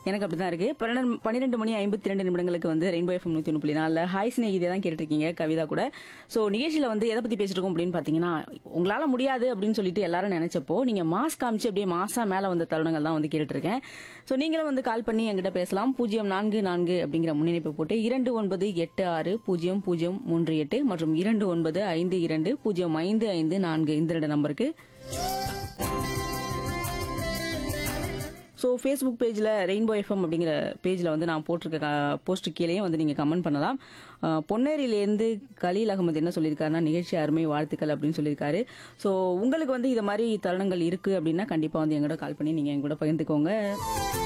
எனக்கு அப்படிதான் இருக்கு பன்னெண்டு பன்னிரெண்டு மணி ஐம்பத்தி ரெண்டு நிமிடங்களுக்கு வந்து ரெயின்போ எஃப்எம் நூத்தி ஒன்று புள்ளி நாலில் ஹாய் ஸ்நேகிதே தான் கேட்டுருக்கீங்க கவிதா கூட ஸோ நிகழ்ச்சியில வந்து எதை பத்தி பேசிட்டு இருக்கோம் அப்படின்னு பாத்தீங்கன்னா உங்களால முடியாது அப்படின்னு சொல்லிட்டு எல்லாரும் நினைச்சப்போ நீங்க மாஸ் காமிச்சு அப்படியே மாசா மேல வந்த தருணங்கள் தான் வந்து கேட்டுட்டு இருக்கேன் ஸோ நீங்களும் வந்து கால் பண்ணி என்கிட்ட பேசலாம் பூஜ்ஜியம் நான்கு நான்கு அப்படிங்கிற முன்னிணைப்பு போட்டு இரண்டு ஒன்பது எட்டு ஆறு பூஜ்ஜியம் பூஜ்ஜியம் மூன்று எட்டு மற்றும் இரண்டு ஒன்பது ஐந்து இரண்டு பூஜ்ஜியம் ஐந்து ஐந்து நான்கு இந்த ரெண்டு நம்பருக்கு ஸோ ஃபேஸ்புக் பேஜில் ரெயின்போ எஃப்எம் அப்படிங்கிற பேஜில் வந்து நான் போட்டிருக்க போஸ்ட் கீழேயும் வந்து நீங்கள் கமெண்ட் பண்ணலாம் அஹ், பொன்னேரியிலேருந்து கலீல் அகமது என்ன சொல்லியிருக்காருன்னா நிகழ்ச்சி அருமை வாழ்த்துக்கள் அப்படின்னு சொல்லியிருக்காரு ஸோ உங்களுக்கு வந்து இது மாதிரி தருணங்கள் இருக்குது அப்படின்னா கண்டிப்பாக வந்து எங்கூட கால் பண்ணி நீங்கள் எங்கூட பகிர்ந்துக்கோங்க